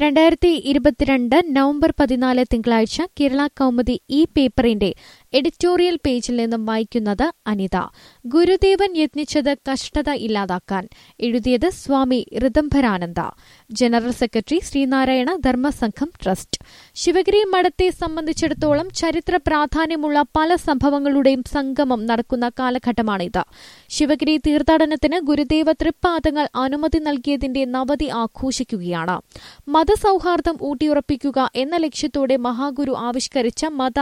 രണ്ടായിരത്തി ഇരുപത്തിരണ്ട് നവംബർ പതിനാല് തിങ്കളാഴ്ച കേരള കൗമുദി ഈ പേപ്പറിന്റെ എഡിറ്റോറിയൽ പേജിൽ നിന്നും വായിക്കുന്നത് അനിത ഗുരുദേവൻ യത്നിച്ചത് കഷ്ടത ഇല്ലാതാക്കാൻ എഴുതിയത് Swami Rithambharananda general secretary Sreenarayana Dharmasangham trust Sivagiri മഠത്തെ സംബന്ധിച്ചിടത്തോളം ചരിത്ര പ്രാധാന്യമുള്ള പല സംഭവങ്ങളുടെയും സംഗമം നടക്കുന്ന കാലഘട്ടമാണിത് ശിവഗിരി തീർത്ഥാടനത്തിന് ഗുരുദേവ തൃപ്പാദങ്ങൾ അനുമതി നൽകിയതിന്റെ നവതി ആഘോഷിക്കുകയാണ് മതസൗഹാർദ്ദം ഊട്ടിയുറപ്പിക്കുക എന്ന ലക്ഷ്യത്തോടെ മഹാഗുരു ആവിഷ്കരിച്ച മത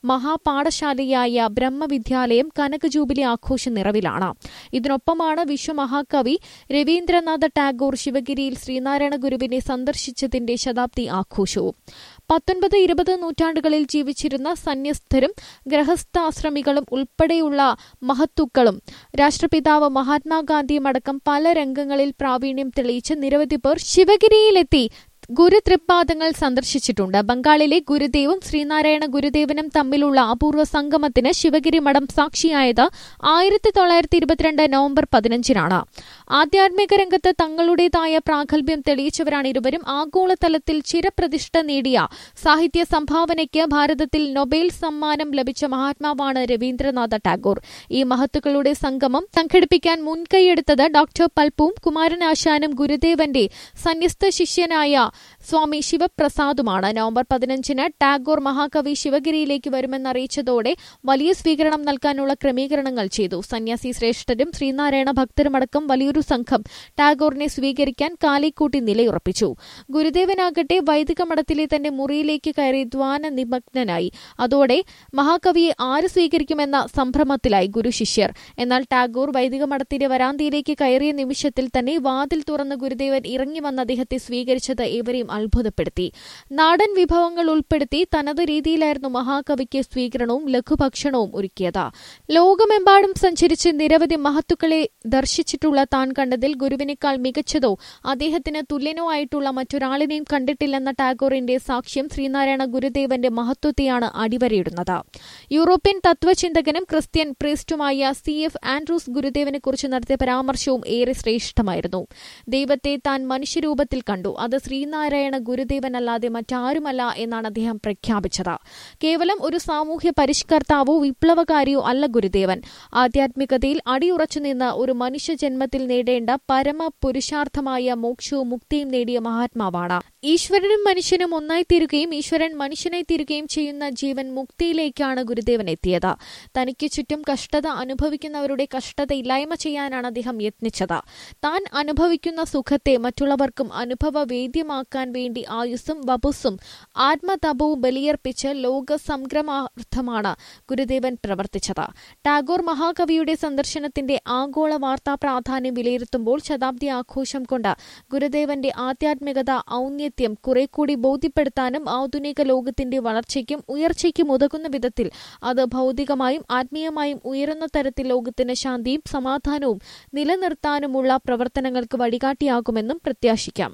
മഹാപാഠശാലയായ ബ്രഹ്മവിദ്യാലയം കനക ജൂബിലി ആഘോഷ നിറവിലാണ് ഇതിനൊപ്പമാണ് വിശ്വമഹാകവി രവീന്ദ്രനാഥ ടാഗോർ ശിവഗിരിയിൽ ശ്രീനാരായണ ഗുരുവിനെ സന്ദർശിച്ചതിന്റെ ശതാബ്ദി ആഘോഷവും പത്തൊൻപത് ഇരുപത് നൂറ്റാണ്ടുകളിൽ ജീവിച്ചിരുന്ന സന്യസ്തരും ഗൃഹസ്ഥാശ്രമികളും ഉൾപ്പെടെയുള്ള മഹത്തുക്കളും രാഷ്ട്രപിതാവ് മഹാത്മാഗാന്ധിയും അടക്കം പല രംഗങ്ങളിൽ പ്രാവീണ്യം തെളിയിച്ച നിരവധി പേർ ശിവഗിരിയിലെത്തി ഗുരു തൃപ്പാദങ്ങൾ സന്ദർശിച്ചിട്ടുണ്ട് ബംഗാളിലെ ഗുരുദേവും ശ്രീനാരായണ ഗുരുദേവനും തമ്മിലുള്ള അപൂർവ സംഗമത്തിന് ശിവഗിരി മഠം സാക്ഷിയായത് ആയിരത്തി തൊള്ളായിരത്തി ഇരുപത്തിരണ്ട് നവംബർ പതിനഞ്ചിനാണ് ആധ്യാത്മിക രംഗത്ത് തങ്ങളുടേതായ പ്രാഗൽഭ്യം തെളിയിച്ചവരാണ് ഇരുവരും ആഗോളതലത്തിൽ ചിരപ്രതിഷ്ഠ നേടിയ സാഹിത്യ സംഭാവനയ്ക്ക് ഭാരതത്തിൽ നൊബേൽ സമ്മാനം ലഭിച്ച മഹാത്മാവാണ് രവീന്ദ്രനാഥ ടാഗോർ ഈ മഹത്തുക്കളുടെ സംഗമം സംഘടിപ്പിക്കാൻ മുൻകൈയെടുത്തത് ഡോക്ടർ പൽപ്പും കുമാരനാശാനും ഗുരുദേവന്റെ സന്യസ്ത ശിഷ്യനായ സ്വാമി ശിവപ്രസാദുമാണ് നവംബർ പതിനഞ്ചിന് ടാഗോർ മഹാകവി ശിവഗിരിയിലേക്ക് വരുമെന്നറിയിച്ചതോടെ വലിയ സ്വീകരണം നൽകാനുള്ള ക്രമീകരണങ്ങൾ ചെയ്തു സന്യാസി ശ്രേഷ്ഠരും ശ്രീനാരായണ ഭക്തരുമടക്കം വലിയൊരു സംഘം ടാഗോറിനെ സ്വീകരിക്കാൻ കാലിക്കൂട്ടി നിലയുറപ്പിച്ചു ഗുരുദേവനാകട്ടെ വൈദിക മഠത്തിലെ തന്റെ മുറിയിലേക്ക് കയറി ദ്വാന നിമഗ്നനായി അതോടെ മഹാകവിയെ ആര് സ്വീകരിക്കുമെന്ന സംഭ്രമത്തിലായി ഗുരു ശിഷ്യർ എന്നാൽ ടാഗോർ വൈദിക മഠത്തിന്റെ വരാന്തിയിലേക്ക് കയറിയ നിമിഷത്തിൽ തന്നെ വാതിൽ തുറന്ന് ഗുരുദേവൻ ഇറങ്ങി വന്ന് അദ്ദേഹത്തെ സ്വീകരിച്ചത് ഏവരെയും അത്ഭുതപ്പെടുത്തി നാടൻ വിഭവങ്ങൾ ഉൾപ്പെടുത്തി തനത് രീതിയിലായിരുന്നു മഹാകവിക്ക് സ്വീകരണവും ലഘുഭക്ഷണവും ഒരുക്കിയത് ലോകമെമ്പാടും സഞ്ചരിച്ച് നിരവധി മഹത്തുക്കളെ ദർശിച്ചിട്ടുള്ള താൻ കണ്ടതിൽ ഗുരുവിനേക്കാൾ മികച്ചതോ അദ്ദേഹത്തിന് തുല്യനോ ആയിട്ടുള്ള മറ്റൊരാളിനെയും കണ്ടിട്ടില്ലെന്ന ടാഗോറിന്റെ സാക്ഷ്യം ശ്രീനാരായണ ഗുരുദേവന്റെ മഹത്വത്തെയാണ് അടിവരയിടുന്നത് യൂറോപ്യൻ തത്വചിന്തകനും ക്രിസ്ത്യൻ പ്രീസ്റ്റുമായ സി എഫ് ആൻഡ്രൂസ് ഗുരുദേവനെക്കുറിച്ച് നടത്തിയ പരാമർശവും ഏറെ ശ്രേഷ്ഠമായിരുന്നു ദൈവത്തെ താൻ മനുഷ്യരൂപത്തിൽ കണ്ടു അത് ശ്രീനാരായണ ഗുരുദേവനല്ലാതെ മറ്റാരുമല്ല എന്നാണ് അദ്ദേഹം പ്രഖ്യാപിച്ചത് കേവലം ഒരു സാമൂഹ്യ പരിഷ്കർത്താവോ വിപ്ലവകാരിയോ അല്ല ഗുരുദേവൻ ആധ്യാത്മികതയിൽ അടിയുറച്ചുനിന്ന് ഒരു മനുഷ്യജന്മത്തിൽ നേടേണ്ട പരമ പുരുഷാർത്ഥമായ മോക്ഷവും മുക്തിയും നേടിയ മഹാത്മാവാണ് ഈശ്വരനും മനുഷ്യനും ഒന്നായി തീരുകയും ഈശ്വരൻ മനുഷ്യനെ തീരുകയും ചെയ്യുന്ന ജീവൻ മുക്തിയിലേക്കാണ് ഗുരുദേവൻ എത്തിയത് തനിക്ക് ചുറ്റും കഷ്ടത അനുഭവിക്കുന്നവരുടെ കഷ്ടത ഇല്ലായ്മ ചെയ്യാനാണ് അദ്ദേഹം യത്നിച്ചത് താൻ അനുഭവിക്കുന്ന സുഖത്തെ മറ്റുള്ളവർക്കും അനുഭവവേദ്യമാക്കാൻ വേണ്ടി ആയുസ്സും വപുസ്സും ആത്മതപവും ബലിയർപ്പിച്ച് ലോക സംഗ്രമാർത്ഥമാണ് ഗുരുദേവൻ പ്രവർത്തിച്ചത് ടാഗോർ മഹാകവിയുടെ സന്ദർശനത്തിന്റെ ആഗോള വാർത്താ പ്രാധാന്യം വിലയിരുത്തുമ്പോൾ ശതാബ്ദി ആഘോഷം കൊണ്ട് ഗുരുദേവന്റെ ആധ്യാത്മികത ഔന്നത്യം കുറെ കൂടി ബോധ്യപ്പെടുത്താനും ആധുനിക ലോകത്തിന്റെ വളർച്ചയ്ക്കും ഉയർച്ചയ്ക്കും ഉതകുന്ന വിധത്തിൽ അത് ഭൗതികമായും ആത്മീയമായും ഉയരുന്ന തരത്തിൽ ലോകത്തിന് ശാന്തിയും സമാധാനവും നിലനിർത്താനുമുള്ള പ്രവർത്തനങ്ങൾക്ക് വഴികാട്ടിയാകുമെന്നും പ്രത്യാശിക്കാം